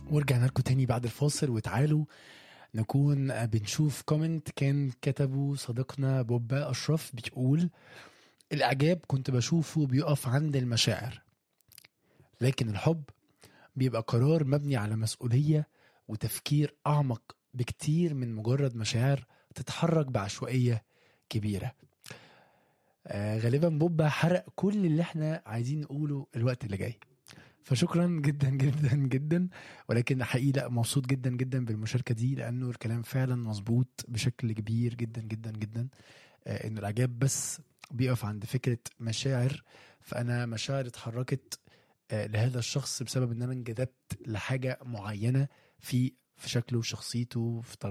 ورجعنا لكم تاني بعد الفاصل وتعالوا نكون بنشوف كومنت كان كتبه صديقنا بوبا أشرف بيقول الإعجاب كنت بشوفه بيقف عند المشاعر لكن الحب بيبقى قرار مبني على مسؤولية وتفكير أعمق بكتير من مجرد مشاعر تتحرك بعشوائية كبيرة آه غالبا بوبا حرق كل اللي احنا عايزين نقوله الوقت اللي جاي فشكرا جدا جدا جدا ولكن حقيقي لا مبسوط جدا جدا بالمشاركه دي لانه الكلام فعلا مظبوط بشكل كبير جدا جدا جدا آه ان الاعجاب بس بيقف عند فكره مشاعر فانا مشاعري اتحركت آه لهذا الشخص بسبب ان انا انجذبت لحاجه معينه في في شكله في شخصيته في